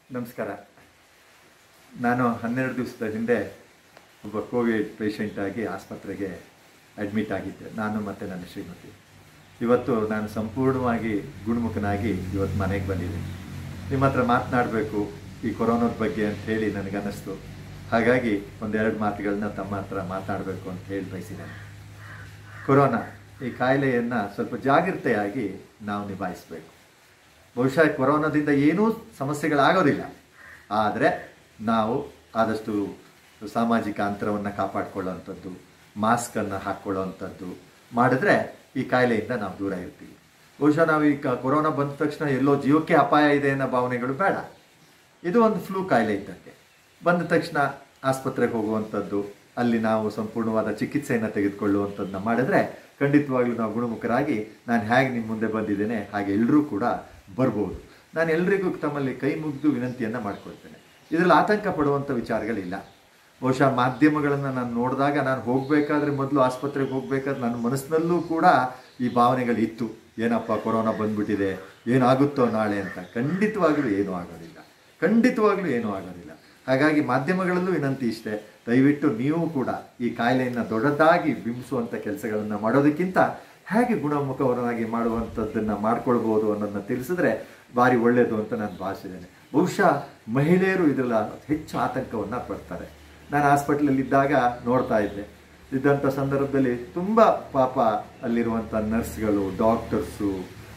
ನಮಸ್ಕಾರ ನಾನು ಹನ್ನೆರಡು ದಿವಸದ ಹಿಂದೆ ಒಬ್ಬ ಕೋವಿಡ್ ಪೇಷಂಟ್ ಆಗಿ ಆಸ್ಪತ್ರೆಗೆ ಅಡ್ಮಿಟ್ ಆಗಿದ್ದೆ ನಾನು ಮತ್ತು ನನ್ನ ಶ್ರೀಮತಿ ಇವತ್ತು ನಾನು ಸಂಪೂರ್ಣವಾಗಿ ಗುಣಮುಖನಾಗಿ ಇವತ್ತು ಮನೆಗೆ ಬಂದಿದ್ದೀನಿ ನಿಮ್ಮ ಹತ್ರ ಮಾತನಾಡಬೇಕು ಈ ಕೊರೋನಾದ ಬಗ್ಗೆ ಅಂತ ಹೇಳಿ ನನಗನ್ನಿಸ್ತು ಹಾಗಾಗಿ ಒಂದೆರಡು ಮಾತುಗಳನ್ನ ತಮ್ಮ ಹತ್ರ ಮಾತನಾಡಬೇಕು ಅಂತ ಹೇಳಿ ಬಯಸಿದ್ದೇನೆ ಕೊರೋನಾ ಈ ಕಾಯಿಲೆಯನ್ನು ಸ್ವಲ್ಪ ಜಾಗೃತೆಯಾಗಿ ನಾವು ನಿಭಾಯಿಸಬೇಕು ಬಹುಶಃ ಕೊರೋನಾದಿಂದ ಏನೂ ಸಮಸ್ಯೆಗಳಾಗೋದಿಲ್ಲ ಆದರೆ ನಾವು ಆದಷ್ಟು ಸಾಮಾಜಿಕ ಅಂತರವನ್ನು ಕಾಪಾಡಿಕೊಳ್ಳುವಂಥದ್ದು ಮಾಸ್ಕನ್ನು ಹಾಕ್ಕೊಳ್ಳುವಂಥದ್ದು ಮಾಡಿದ್ರೆ ಈ ಕಾಯಿಲೆಯಿಂದ ನಾವು ದೂರ ಇರ್ತೀವಿ ಬಹುಶಃ ನಾವು ಈ ಕ- ಕೊರೋನಾ ಬಂದ ತಕ್ಷಣ ಎಲ್ಲೋ ಜೀವಕ್ಕೆ ಅಪಾಯ ಇದೆ ಅನ್ನೋ ಭಾವನೆಗಳು ಬೇಡ ಇದು ಒಂದು ಫ್ಲೂ ಕಾಯಿಲೆ ಇದ್ದಂಗೆ ಬಂದ ತಕ್ಷಣ ಆಸ್ಪತ್ರೆಗೆ ಹೋಗುವಂಥದ್ದು ಅಲ್ಲಿ ನಾವು ಸಂಪೂರ್ಣವಾದ ಚಿಕಿತ್ಸೆಯನ್ನು ತೆಗೆದುಕೊಳ್ಳುವಂಥದ್ದನ್ನ ಮಾಡಿದ್ರೆ ಖಂಡಿತವಾಗ್ಲೂ ನಾವು ಗುಣಮುಖರಾಗಿ ನಾನು ಹೇಗೆ ನಿಮ್ಮ ಮುಂದೆ ಬಂದಿದ್ದೇನೆ ಹಾಗೆ ಎಲ್ಲರೂ ಕೂಡ ಬರ್ಬೋದು ನಾನು ಎಲ್ರಿಗೂ ತಮ್ಮಲ್ಲಿ ಕೈ ಮುಗಿದು ವಿನಂತಿಯನ್ನು ಮಾಡ್ಕೊಳ್ತೇನೆ ಇದರಲ್ಲಿ ಆತಂಕ ಪಡುವಂಥ ವಿಚಾರಗಳಿಲ್ಲ ಬಹುಶಃ ಮಾಧ್ಯಮಗಳನ್ನು ನಾನು ನೋಡಿದಾಗ ನಾನು ಹೋಗಬೇಕಾದ್ರೆ ಮೊದಲು ಆಸ್ಪತ್ರೆಗೆ ಹೋಗಬೇಕಾದ್ರೆ ನನ್ನ ಮನಸ್ಸಿನಲ್ಲೂ ಕೂಡ ಈ ಭಾವನೆಗಳಿತ್ತು ಏನಪ್ಪ ಕೊರೋನಾ ಬಂದ್ಬಿಟ್ಟಿದೆ ಏನಾಗುತ್ತೋ ನಾಳೆ ಅಂತ ಖಂಡಿತವಾಗ್ಲೂ ಏನೂ ಆಗೋದಿಲ್ಲ ಖಂಡಿತವಾಗ್ಲೂ ಏನೂ ಆಗೋದಿಲ್ಲ ಹಾಗಾಗಿ ಮಾಧ್ಯಮಗಳಲ್ಲೂ ವಿನಂತಿ ಇಷ್ಟೇ ದಯವಿಟ್ಟು ನೀವು ಕೂಡ ಈ ಕಾಯಿಲೆಯನ್ನು ದೊಡ್ಡದಾಗಿ ಬಿಂಬಿಸುವಂಥ ಕೆಲಸಗಳನ್ನು ಮಾಡೋದಕ್ಕಿಂತ ಹೇಗೆ ಗುಣಮುಖವನ್ನಾಗಿ ಮಾಡುವಂಥದ್ದನ್ನು ಮಾಡ್ಕೊಳ್ಬೋದು ಅನ್ನೋದನ್ನ ತಿಳಿಸಿದ್ರೆ ಭಾರಿ ಒಳ್ಳೆಯದು ಅಂತ ನಾನು ಭಾವಿಸಿದ್ದೇನೆ ಬಹುಶಃ ಮಹಿಳೆಯರು ಇದರ ಹೆಚ್ಚು ಆತಂಕವನ್ನು ಪಡ್ತಾರೆ ನಾನು ಹಾಸ್ಪಿಟ್ಲಲ್ಲಿದ್ದಾಗ ನೋಡ್ತಾ ಇದ್ದೆ ಇದ್ದಂಥ ಸಂದರ್ಭದಲ್ಲಿ ತುಂಬ ಪಾಪ ಅಲ್ಲಿರುವಂಥ ನರ್ಸ್ಗಳು ಡಾಕ್ಟರ್ಸು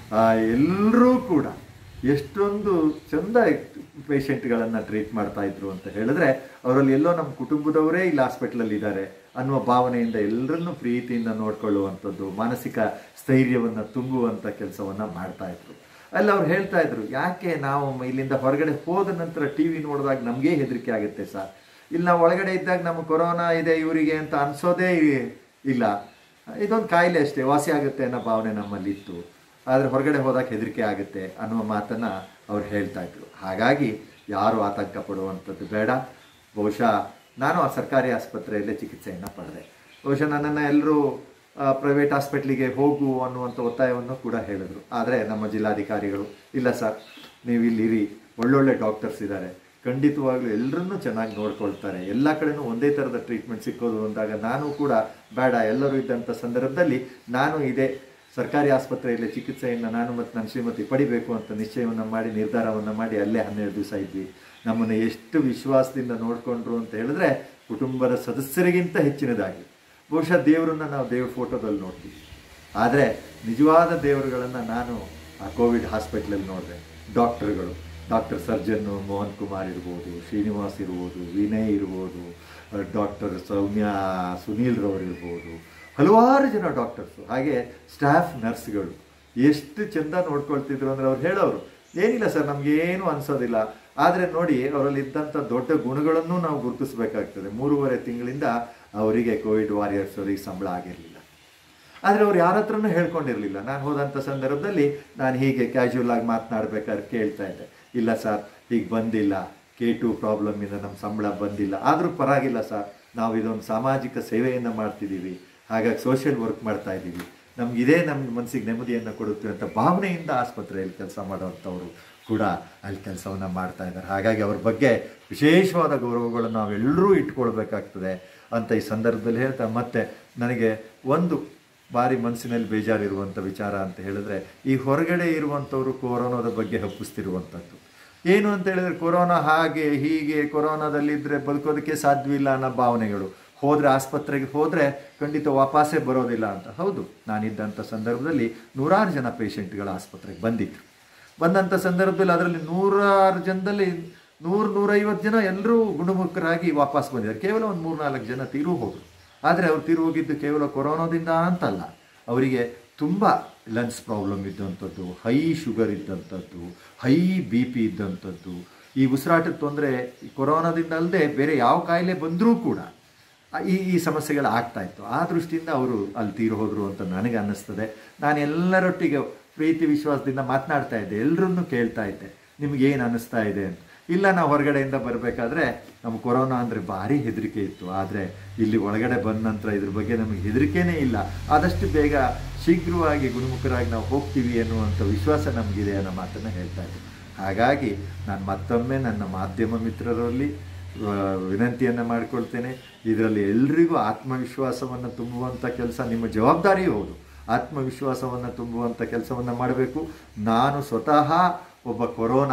ಎಲ್ಲರೂ ಕೂಡ ಎಷ್ಟೊಂದು ಚಂದ ಪೇಷಂಟ್ಗಳನ್ನು ಟ್ರೀಟ್ ಮಾಡ್ತಾ ಇದ್ರು ಅಂತ ಹೇಳಿದ್ರೆ ಅವರಲ್ಲಿ ಎಲ್ಲೋ ನಮ್ಮ ಕುಟುಂಬದವರೇ ಇಲ್ಲಿ ಹಾಸ್ಪಿಟ್ಲಲ್ಲಿ ಇದ್ದಾರೆ ಅನ್ನುವ ಭಾವನೆಯಿಂದ ಎಲ್ಲರನ್ನೂ ಪ್ರೀತಿಯಿಂದ ನೋಡ್ಕೊಳ್ಳುವಂಥದ್ದು ಮಾನಸಿಕ ಸ್ಥೈರ್ಯವನ್ನು ತುಂಬುವಂಥ ಕೆಲಸವನ್ನು ಮಾಡ್ತಾ ಇದ್ರು ಅಲ್ಲಿ ಅವ್ರು ಹೇಳ್ತಾ ಇದ್ರು ಯಾಕೆ ನಾವು ಇಲ್ಲಿಂದ ಹೊರಗಡೆ ಹೋದ ನಂತರ ಟಿ ವಿ ನೋಡಿದಾಗ ನಮಗೇ ಹೆದರಿಕೆ ಆಗುತ್ತೆ ಸರ್ ಇಲ್ಲಿ ನಾವು ಒಳಗಡೆ ಇದ್ದಾಗ ನಮಗೆ ಕೊರೋನಾ ಇದೆ ಇವರಿಗೆ ಅಂತ ಅನ್ಸೋದೇ ಇಲ್ಲ ಇದೊಂದು ಕಾಯಿಲೆ ಅಷ್ಟೇ ವಾಸಿ ಆಗುತ್ತೆ ಅನ್ನೋ ಭಾವನೆ ನಮ್ಮಲ್ಲಿ ಇತ್ತು ಆದರೆ ಹೊರಗಡೆ ಹೋದಾಗ ಹೆದರಿಕೆ ಆಗುತ್ತೆ ಅನ್ನುವ ಮಾತನ್ನು ಅವ್ರು ಹೇಳ್ತಾ ಇದ್ರು ಹಾಗಾಗಿ ಯಾರು ಆತಂಕ ಪಡುವಂಥದ್ದು ಬೇಡ ಬಹುಶಃ ನಾನು ಆ ಸರ್ಕಾರಿ ಆಸ್ಪತ್ರೆಯಲ್ಲೇ ಚಿಕಿತ್ಸೆಯನ್ನು ಪಡೆದೆ ಬಹುಶಃ ನನ್ನನ್ನು ಎಲ್ಲರೂ ಪ್ರೈವೇಟ್ ಹಾಸ್ಪಿಟ್ಲಿಗೆ ಹೋಗು ಅನ್ನುವಂಥ ಒತ್ತಾಯವನ್ನು ಕೂಡ ಹೇಳಿದರು ಆದರೆ ನಮ್ಮ ಜಿಲ್ಲಾಧಿಕಾರಿಗಳು ಇಲ್ಲ ಸರ್ ನೀವು ಇಲ್ಲಿರಿ ಒಳ್ಳೊಳ್ಳೆ ಡಾಕ್ಟರ್ಸ್ ಇದ್ದಾರೆ ಖಂಡಿತವಾಗ್ಲೂ ಎಲ್ಲರನ್ನೂ ಚೆನ್ನಾಗಿ ನೋಡ್ಕೊಳ್ತಾರೆ ಎಲ್ಲ ಕಡೆನೂ ಒಂದೇ ಥರದ ಟ್ರೀಟ್ಮೆಂಟ್ ಸಿಕ್ಕೋದು ಅಂದಾಗ ನಾನು ಕೂಡ ಬೇಡ ಎಲ್ಲರೂ ಇದ್ದಂಥ ಸಂದರ್ಭದಲ್ಲಿ ನಾನು ಇದೇ ಸರ್ಕಾರಿ ಆಸ್ಪತ್ರೆಯಲ್ಲಿ ಚಿಕಿತ್ಸೆಯನ್ನು ನಾನು ಮತ್ತು ನನ್ನ ಶ್ರೀಮತಿ ಪಡಿಬೇಕು ಅಂತ ನಿಶ್ಚಯವನ್ನು ಮಾಡಿ ನಿರ್ಧಾರವನ್ನು ಮಾಡಿ ಅಲ್ಲೇ ಹನ್ನೆರಡು ದಿವಸ ಇದ್ವಿ ನಮ್ಮನ್ನು ಎಷ್ಟು ವಿಶ್ವಾಸದಿಂದ ನೋಡಿಕೊಂಡ್ರು ಅಂತ ಹೇಳಿದ್ರೆ ಕುಟುಂಬದ ಸದಸ್ಯರಿಗಿಂತ ಹೆಚ್ಚಿನದಾಗಿ ಬಹುಶಃ ದೇವರನ್ನ ನಾವು ದೇವ್ರ ಫೋಟೋದಲ್ಲಿ ನೋಡ್ತೀವಿ ಆದರೆ ನಿಜವಾದ ದೇವರುಗಳನ್ನು ನಾನು ಆ ಕೋವಿಡ್ ಹಾಸ್ಪಿಟ್ಲಲ್ಲಿ ನೋಡಿದೆ ಡಾಕ್ಟರ್ಗಳು ಡಾಕ್ಟರ್ ಸರ್ಜನ್ನು ಮೋಹನ್ ಕುಮಾರ್ ಇರ್ಬೋದು ಶ್ರೀನಿವಾಸ್ ಇರ್ಬೋದು ವಿನಯ್ ಇರ್ಬೋದು ಡಾಕ್ಟರ್ ಸೌಮ್ಯ ಸುನೀಲ್ ರವರು ಇರ್ಬೋದು ಹಲವಾರು ಜನ ಡಾಕ್ಟರ್ಸು ಹಾಗೆ ಸ್ಟಾಫ್ ನರ್ಸ್ಗಳು ಎಷ್ಟು ಚೆಂದ ನೋಡ್ಕೊಳ್ತಿದ್ರು ಅಂದರೆ ಅವ್ರು ಹೇಳೋರು ಏನಿಲ್ಲ ಸರ್ ನಮಗೇನು ಅನ್ಸೋದಿಲ್ಲ ಆದರೆ ನೋಡಿ ಅವರಲ್ಲಿ ಇದ್ದಂಥ ದೊಡ್ಡ ಗುಣಗಳನ್ನು ನಾವು ಗುರುತಿಸಬೇಕಾಗ್ತದೆ ಮೂರುವರೆ ತಿಂಗಳಿಂದ ಅವರಿಗೆ ಕೋವಿಡ್ ವಾರಿಯರ್ಸ್ ಅವರಿಗೆ ಸಂಬಳ ಆಗಿರಲಿಲ್ಲ ಆದರೆ ಅವ್ರು ಯಾರ ಹತ್ರನೂ ಹೇಳ್ಕೊಂಡಿರಲಿಲ್ಲ ನಾನು ಹೋದಂಥ ಸಂದರ್ಭದಲ್ಲಿ ನಾನು ಹೀಗೆ ಕ್ಯಾಶುವಲ್ ಆಗಿ ಮಾತನಾಡ್ಬೇಕಾದ್ರೆ ಕೇಳ್ತಾ ಇದ್ದೆ ಇಲ್ಲ ಸರ್ ಹೀಗೆ ಬಂದಿಲ್ಲ ಕೆ ಟು ಪ್ರಾಬ್ಲಮ್ಮಿಂದ ನಮ್ಮ ಸಂಬಳ ಬಂದಿಲ್ಲ ಆದರೂ ಪರವಾಗಿಲ್ಲ ಸರ್ ನಾವು ಇದೊಂದು ಸಾಮಾಜಿಕ ಸೇವೆಯನ್ನು ಮಾಡ್ತಿದ್ದೀವಿ ಹಾಗಾಗಿ ಸೋಷಿಯಲ್ ವರ್ಕ್ ಮಾಡ್ತಾ ಇದ್ದೀವಿ ನಮಗಿದೇ ನಮ್ಮ ಮನಸ್ಸಿಗೆ ನೆಮ್ಮದಿಯನ್ನು ಕೊಡುತ್ತೆ ಅಂತ ಭಾವನೆಯಿಂದ ಆಸ್ಪತ್ರೆಯಲ್ಲಿ ಕೆಲಸ ಮಾಡೋವಂಥವ್ರು ಕೂಡ ಅಲ್ಲಿ ಕೆಲಸವನ್ನು ಮಾಡ್ತಾ ಇದ್ದಾರೆ ಹಾಗಾಗಿ ಅವ್ರ ಬಗ್ಗೆ ವಿಶೇಷವಾದ ಗೌರವಗಳನ್ನು ನಾವೆಲ್ಲರೂ ಇಟ್ಕೊಳ್ಬೇಕಾಗ್ತದೆ ಅಂತ ಈ ಸಂದರ್ಭದಲ್ಲಿ ಹೇಳ್ತಾ ಮತ್ತೆ ನನಗೆ ಒಂದು ಭಾರಿ ಮನಸ್ಸಿನಲ್ಲಿ ಬೇಜಾರಿರುವಂಥ ವಿಚಾರ ಅಂತ ಹೇಳಿದ್ರೆ ಈ ಹೊರಗಡೆ ಇರುವಂಥವ್ರು ಕೊರೋನಾದ ಬಗ್ಗೆ ಹಬ್ಬಿಸ್ತಿರುವಂಥದ್ದು ಏನು ಅಂತ ಹೇಳಿದ್ರೆ ಕೊರೋನಾ ಹಾಗೆ ಹೀಗೆ ಕೊರೋನಾದಲ್ಲಿದ್ದರೆ ಬದುಕೋದಕ್ಕೆ ಸಾಧ್ಯವಿಲ್ಲ ಅನ್ನೋ ಭಾವನೆಗಳು ಹೋದರೆ ಆಸ್ಪತ್ರೆಗೆ ಹೋದರೆ ಖಂಡಿತ ವಾಪಸ್ಸೇ ಬರೋದಿಲ್ಲ ಅಂತ ಹೌದು ನಾನಿದ್ದಂಥ ಸಂದರ್ಭದಲ್ಲಿ ನೂರಾರು ಜನ ಪೇಷಂಟ್ಗಳು ಆಸ್ಪತ್ರೆಗೆ ಬಂದಿದ್ರು ಬಂದಂಥ ಸಂದರ್ಭದಲ್ಲಿ ಅದರಲ್ಲಿ ನೂರಾರು ಜನದಲ್ಲಿ ನೂರು ನೂರೈವತ್ತು ಜನ ಎಲ್ಲರೂ ಗುಣಮುಖರಾಗಿ ವಾಪಸ್ ಬಂದಿದ್ದಾರೆ ಕೇವಲ ಒಂದು ಮೂರ್ನಾಲ್ಕು ಜನ ತೀರು ಹೋದರು ಆದರೆ ಅವ್ರು ತೀರು ಹೋಗಿದ್ದು ಕೇವಲ ಕೊರೋನಾದಿಂದ ಅಂತಲ್ಲ ಅವರಿಗೆ ತುಂಬ ಲಂಗ್ಸ್ ಪ್ರಾಬ್ಲಮ್ ಇದ್ದಂಥದ್ದು ಹೈ ಶುಗರ್ ಇದ್ದಂಥದ್ದು ಹೈ ಬಿ ಪಿ ಇದ್ದಂಥದ್ದು ಈ ಉಸಿರಾಟದ ತೊಂದರೆ ಕೊರೋನಾದಿಂದ ಅಲ್ಲದೆ ಬೇರೆ ಯಾವ ಕಾಯಿಲೆ ಬಂದರೂ ಕೂಡ ಈ ಈ ಸಮಸ್ಯೆಗಳು ಆಗ್ತಾ ಇತ್ತು ಆ ದೃಷ್ಟಿಯಿಂದ ಅವರು ಅಲ್ಲಿ ತೀರು ಹೋದರು ಅಂತ ನನಗೆ ಅನ್ನಿಸ್ತದೆ ನಾನು ಎಲ್ಲರೊಟ್ಟಿಗೆ ಪ್ರೀತಿ ವಿಶ್ವಾಸದಿಂದ ಮಾತನಾಡ್ತಾ ಇದ್ದೆ ಎಲ್ಲರನ್ನೂ ಕೇಳ್ತಾ ಇದ್ದೆ ನಿಮ್ಗೆ ಏನು ಅನ್ನಿಸ್ತಾ ಇದೆ ಅಂತ ಇಲ್ಲ ನಾವು ಹೊರಗಡೆಯಿಂದ ಬರಬೇಕಾದ್ರೆ ನಮ್ಗೆ ಕೊರೋನಾ ಅಂದರೆ ಭಾರಿ ಹೆದರಿಕೆ ಇತ್ತು ಆದರೆ ಇಲ್ಲಿ ಒಳಗಡೆ ಬಂದ ನಂತರ ಇದ್ರ ಬಗ್ಗೆ ನಮಗೆ ಹೆದರಿಕೆನೇ ಇಲ್ಲ ಆದಷ್ಟು ಬೇಗ ಶೀಘ್ರವಾಗಿ ಗುಣಮುಖರಾಗಿ ನಾವು ಹೋಗ್ತೀವಿ ಅನ್ನುವಂಥ ವಿಶ್ವಾಸ ನಮಗಿದೆ ಅನ್ನೋ ಮಾತನ್ನು ಹೇಳ್ತಾ ಇದ್ದೆ ಹಾಗಾಗಿ ನಾನು ಮತ್ತೊಮ್ಮೆ ನನ್ನ ಮಾಧ್ಯಮ ಮಿತ್ರರಲ್ಲಿ ಆ, ವಿನಂತಿಯನ್ನು ಮಾಡಿಕೊಳ್ತೇನೆ ಇದರಲ್ಲಿ ಎಲ್ರಿಗೂ ಆತ್ಮವಿಶ್ವಾಸವನ್ನು ತುಂಬುವಂಥ ಕೆಲಸ ನಿಮ್ಮ ಜವಾಬ್ದಾರಿಯೂ ಹೌದು ಆತ್ಮವಿಶ್ವಾಸವನ್ನು ತುಂಬುವಂಥ ಕೆಲಸವನ್ನು ಮಾಡಬೇಕು ನಾನು ಸ್ವತಃ ಒಬ್ಬ ಕೊರೋನಾ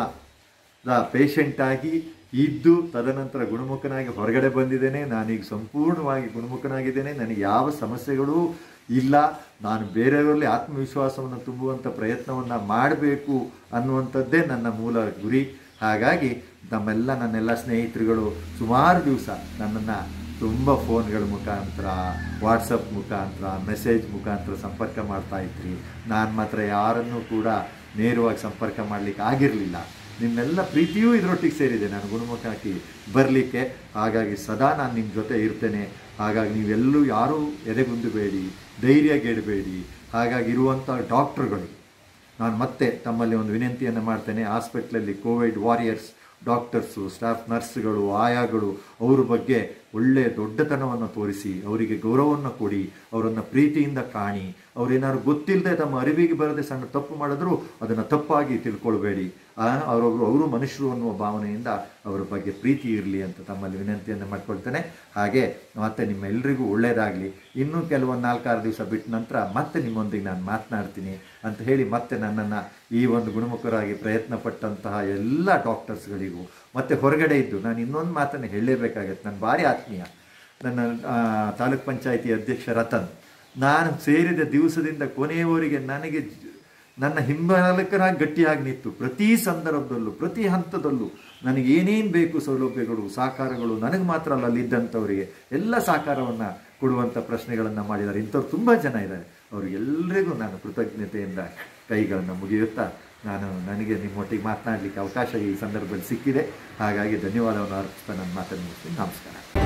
ಪೇಷಂಟ್ ಆಗಿ ಇದ್ದು ತದನಂತರ ಗುಣಮುಖನಾಗಿ ಹೊರಗಡೆ ಬಂದಿದ್ದೇನೆ ನಾನೀಗ ಸಂಪೂರ್ಣವಾಗಿ ಗುಣಮುಖನಾಗಿದ್ದೇನೆ ನನಗೆ ಯಾವ ಸಮಸ್ಯೆಗಳೂ ಇಲ್ಲ ನಾನು ಬೇರೆಯವರಲ್ಲಿ ಆತ್ಮವಿಶ್ವಾಸವನ್ನು ತುಂಬುವಂಥ ಪ್ರಯತ್ನವನ್ನು ಮಾಡಬೇಕು ಅನ್ನುವಂಥದ್ದೇ ನನ್ನ ಮೂಲ ಗುರಿ ಹಾಗಾಗಿ ನಮ್ಮೆಲ್ಲ ನನ್ನೆಲ್ಲ ಸ್ನೇಹಿತರುಗಳು ಸುಮಾರು ದಿವಸ ನನ್ನನ್ನು ತುಂಬ ಫೋನ್ಗಳ ಮುಖಾಂತರ ವಾಟ್ಸಪ್ ಮುಖಾಂತರ ಮೆಸೇಜ್ ಮುಖಾಂತರ ಸಂಪರ್ಕ ಮಾಡ್ತಾ ಇದ್ರಿ ನಾನು ಮಾತ್ರ ಯಾರನ್ನೂ ಕೂಡ ನೇರವಾಗಿ ಸಂಪರ್ಕ ಮಾಡಲಿಕ್ಕೆ ಆಗಿರಲಿಲ್ಲ ನಿಮ್ಮೆಲ್ಲ ಪ್ರೀತಿಯೂ ಇದರೊಟ್ಟಿಗೆ ಸೇರಿದೆ ನಾನು ಗುಣಮುಖಾಕಿ ಬರಲಿಕ್ಕೆ ಹಾಗಾಗಿ ಸದಾ ನಾನು ನಿಮ್ಮ ಜೊತೆ ಇರ್ತೇನೆ ಹಾಗಾಗಿ ನೀವೆಲ್ಲೂ ಯಾರೂ ಎದೆಗುಂದಬೇಡಿ ಧೈರ್ಯಗೆಡಬೇಡಿ ಹಾಗಾಗಿ ಇರುವಂಥ ಡಾಕ್ಟ್ರುಗಳು ನಾನು ಮತ್ತೆ ತಮ್ಮಲ್ಲಿ ಒಂದು ವಿನಂತಿಯನ್ನು ಮಾಡ್ತೇನೆ ಹಾಸ್ಪಿಟ್ಲಲ್ಲಿ ಕೋವಿಡ್ ವಾರಿಯರ್ಸ್ ಡಾಕ್ಟರ್ಸು ಸ್ಟಾಫ್ ನರ್ಸ್ಗಳು ಆಯಾಗಳು ಅವ್ರ ಬಗ್ಗೆ ಒಳ್ಳೆಯ ದೊಡ್ಡತನವನ್ನು ತೋರಿಸಿ ಅವರಿಗೆ ಗೌರವವನ್ನು ಕೊಡಿ ಅವರನ್ನು ಪ್ರೀತಿಯಿಂದ ಕಾಣಿ ಅವರೇನಾದ್ರು ಗೊತ್ತಿಲ್ಲದೆ ತಮ್ಮ ಅರಿವಿಗೆ ಬರದೆ ಸಣ್ಣ ತಪ್ಪು ಮಾಡಿದ್ರು ಅದನ್ನು ತಪ್ಪಾಗಿ ತಿಳ್ಕೊಳ್ಬೇಡಿ ಅವರೊಬ್ಬರು ಅವರು ಮನುಷ್ಯರು ಅನ್ನುವ ಭಾವನೆಯಿಂದ ಅವರ ಬಗ್ಗೆ ಪ್ರೀತಿ ಇರಲಿ ಅಂತ ತಮ್ಮಲ್ಲಿ ವಿನಂತಿಯನ್ನು ಮಾಡ್ಕೊಳ್ತೇನೆ ಹಾಗೆ ಮತ್ತೆ ನಿಮ್ಮೆಲ್ಲರಿಗೂ ಒಳ್ಳೆಯದಾಗಲಿ ಇನ್ನೂ ಕೆಲವೊಂದು ನಾಲ್ಕಾರು ದಿವಸ ಬಿಟ್ಟ ನಂತರ ಮತ್ತೆ ನಿಮ್ಮೊಂದಿಗೆ ನಾನು ಮಾತನಾಡ್ತೀನಿ ಅಂತ ಹೇಳಿ ಮತ್ತೆ ನನ್ನನ್ನು ಈ ಒಂದು ಗುಣಮುಖರಾಗಿ ಪ್ರಯತ್ನ ಪಟ್ಟಂತಹ ಎಲ್ಲ ಡಾಕ್ಟರ್ಸ್ಗಳಿಗೂ ಮತ್ತೆ ಹೊರಗಡೆ ಇದ್ದು ನಾನು ಇನ್ನೊಂದು ಮಾತನ್ನು ಹೇಳಲೇಬೇಕಾಗತ್ತೆ ನನ್ನ ಭಾರಿ ಆತ್ಮೀಯ ನನ್ನ ಆ, ತಾಲೂಕ್ ಪಂಚಾಯಿತಿ ಅಧ್ಯಕ್ಷ ರತನ್ ನಾನು ಸೇರಿದ ದಿವಸದಿಂದ ಕೊನೆಯವರೆಗೆ ನನಗೆ ಜ- ನನ್ನ ಹಿಂಬಾಲಕರಾಗಿ ಗಟ್ಟಿಯಾಗಿ ನಿಂತು ಪ್ರತಿ ಸಂದರ್ಭದಲ್ಲೂ ಪ್ರತಿ ಹಂತದಲ್ಲೂ ನನಗೆ ಏನೇನು ಬೇಕು ಸೌಲಭ್ಯಗಳು ಸಹಕಾರಗಳು ನನಗೆ ಮಾತ್ರ ಅಲ್ಲ ಅಲ್ಲಿದ್ದಂಥವರಿಗೆ ಎಲ್ಲ ಸಹಕಾರವನ್ನು ಕೊಡುವಂಥ ಪ್ರಶ್ನೆಗಳನ್ನು ಮಾಡಿದ್ದಾರೆ ಇಂಥವ್ರು ತುಂಬ ಜನ ಇದ್ದಾರೆ ಅವರಿಗೆಲ್ಲರಿಗೂ ನಾನು ಕೃತಜ್ಞತೆಯಿಂದ ಕೈಗಳನ್ನು ಮುಗಿಯುತ್ತಾ ನಾನು ನನಗೆ ನಿಮ್ಮೊಟ್ಟಿಗೆ ಮಾತನಾಡಲಿಕ್ಕೆ ಅವಕಾಶ ಈ ಸಂದರ್ಭದಲ್ಲಿ ಸಿಕ್ಕಿದೆ ಹಾಗಾಗಿ ಧನ್ಯವಾದವನ್ನು ಅರ್ಪಿಸ್ತಾ ನನ್ನ ಮಾತನ್ನು ಮುಗಿಸ್ತೀನಿ ನಮಸ್ಕಾರ